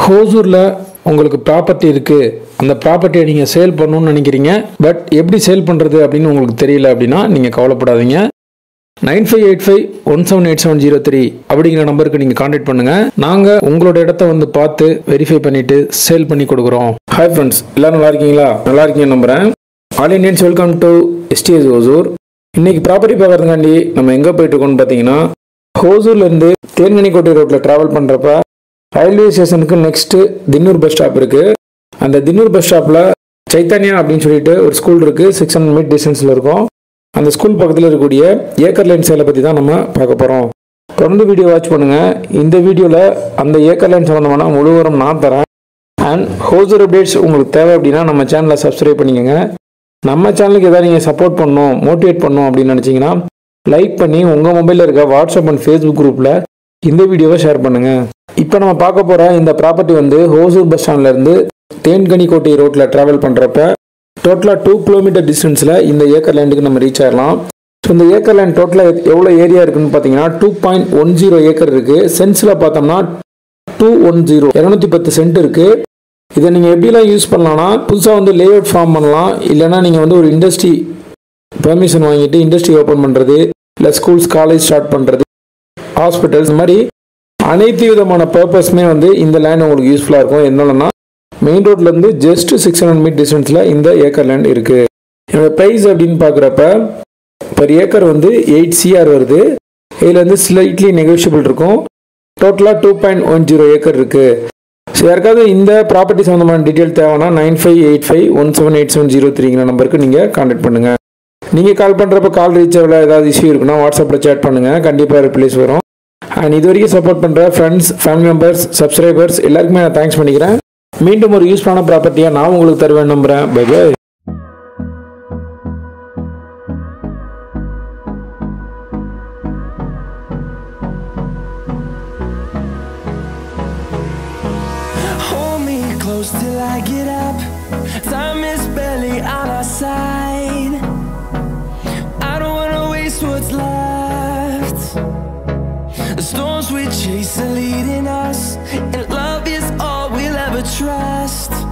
ஹோசூரில் உங்களுக்கு ப்ராப்பர்ட்டி இருக்குது அந்த ப்ராப்பர்ட்டியை நீங்கள் சேல் பண்ணணும்னு நினைக்கிறீங்க பட் எப்படி சேல் பண்ணுறது அப்படின்னு உங்களுக்கு தெரியல அப்படின்னா நீங்கள் கவலைப்படாதீங்க nine five eight five one seven eight seven zero three அப்படிங்கிற நம்பருக்கு நீங்கள் காண்டாக்ட் பண்ணுங்கள் நாங்கள் உங்களோட இடத்த வந்து பார்த்து வெரிஃபை பண்ணிவிட்டு சேல் பண்ணி கொடுக்குறோம் ஹாய் ஃப்ரெண்ட்ஸ் எல்லாரும் நல்லா இருக்கீங்களா நல்லா இருக்கீங்க நம்புகிறேன் all Indians welcome to STS Hosur இன்னைக்கு ப்ராப்பர்ட்டி பார்க்கறதுக்காண்டி நம்ம எங்கே போயிட்டு இருக்கோம்னு பார்த்தீங்கன்னா ஹோசூர்லேருந்து தேன்கனிக்கோட்டை ரோட்டில் ட்ராவல் பண்ணுறப்ப ரயில்வே ஸ்டேஷனுக்கு நெக்ஸ்ட்டு தின்னூர் பஸ் ஸ்டாப் இருக்குது அந்த தின்னூர் பஸ் ஸ்டாப்பில் சைத்தன்யா அப்படின்னு சொல்லிட்டு ஒரு ஸ்கூல் இருக்குது சிக்ஸ் ஹண்ட்ரட் மீட் டிஸ்டன்ஸில் இருக்கும் அந்த ஸ்கூல் பக்கத்தில் இருக்கக்கூடிய ஏக்கர் லைன் சேலை பற்றி தான் நம்ம பார்க்க போகிறோம் தொடர்ந்து வீடியோ வாட்ச் பண்ணுங்கள் இந்த வீடியோவில் அந்த ஏக்கர் லைன் சம்மந்தமான முழுவதும் நான் தரேன் அண்ட் ஹோசர் அப்டேட்ஸ் உங்களுக்கு தேவை அப்படின்னா நம்ம சேனலை சப்ஸ்கிரைப் பண்ணிக்கோங்க நம்ம சேனலுக்கு எதாவது நீங்கள் சப்போர்ட் பண்ணணும் மோட்டிவேட் பண்ணணும் அப்படின்னு நினச்சிங்கன்னா லைக் பண்ணி உங்கள் மொபைலில் இருக்க வாட்ஸ்அப் அண்ட் ஃபேஸ்புக் குரூப்பில் இந்த வீடியோவை ஷேர் பண்ணுங்கள் இப்போ நம்ம பார்க்க போகிற இந்த ப்ராப்பர்ட்டி வந்து ஹோசூர் பஸ் ஸ்டாண்ட்லேருந்து தேன்கனிக்கோட்டை ரோட்டில் ட்ராவல் பண்ணுறப்ப டோட்டலாக டூ கிலோமீட்டர் டிஸ்டன்ஸில் இந்த ஏக்கர் லேண்டுக்கு நம்ம ரீச் ஆகலாம் ஸோ இந்த ஏக்கர் லேண்ட் டோட்டலாக எவ்வளோ ஏரியா இருக்குன்னு பார்த்தீங்கன்னா two point one zero acre இருக்குது சென்ஸில் பார்த்தோம்னா டூ ஒன் ஜீரோ இரநூத்தி பத்து சென்ட் இருக்குது இதை நீங்கள் எப்படிலாம் யூஸ் பண்ணலாம்னா புதுசாக வந்து லே அவுட் ஃபார்ம் பண்ணலாம் இல்லைன்னா நீங்கள் வந்து ஒரு இண்டஸ்ட்ரி பெர்மிஷன் வாங்கிட்டு இண்டஸ்ட்ரி ஓப்பன் பண்ணுறது இல்லை ஸ்கூல்ஸ் காலேஜ் ஸ்டார்ட் பண்ணுறது ஹாஸ்பிட்டல்ஸ் இந்த மாதிரி அனைத்து விதமான பர்பஸ்மே வந்து இந்த லேண்ட் உங்களுக்கு யூஸ்ஃபுல்லாக இருக்கும் என்னென்னா மெயின் ரோட்லேருந்து ஜஸ்ட் சிக்ஸ் ஹண்ட்ரட் மீட் டிஸ்டன்ஸில் இந்த ஏக்கர் லேண்ட் இருக்குது என்னோட ப்ரைஸ் அப்படின்னு பார்க்குறப்ப பர் ஏக்கர் வந்து எயிட் சிஆர் வருது இதில் வந்து ஸ்லைட்லி நெகோஷியபிள் இருக்கும் டோட்டலாக two point one zero acre இருக்குது ஸோ யாருக்காவது இந்த ப்ராப்பர்ட்டி சம்மந்தமான டீட்டெயில் தேவைன்னா nine five eight five one seven eight seven zero த்ரீங்கிற நம்பருக்கு நீங்கள் கான்டாக்ட் பண்ணுங்கள் நீங்கள் கால் பண்ணுறப்ப கால் ரீச் ஆகல ஏதாவது இஷ்யூ இருக்குன்னா வாட்ஸ்அப்பில் சேட் பண்ணுங்கள் கண்டிப்பாக ரிப்ளைஸ் வரும் அண்ட் இது வரைக்கும் சப்போர்ட் பண்ணுற ஃப்ரெண்ட்ஸ் ஃபேமிலி மெம்பர்ஸ் சப்ஸ்கிரைபர்ஸ் எல்லாருக்குமே நான் தேங்க்ஸ் பண்ணிக்கிறேன் மீண்டும் ஒரு யூஸ்ஃபுல்லான ப்ராப்பர்ட்டியாக நான் உங்களுக்கு தருவேன் நம்புகிறேன் bye bye Hold me close till I get up. Time is barely on our side. I don't wanna waste what's left. The storms we chase are leading us, and love is all we'll ever trust.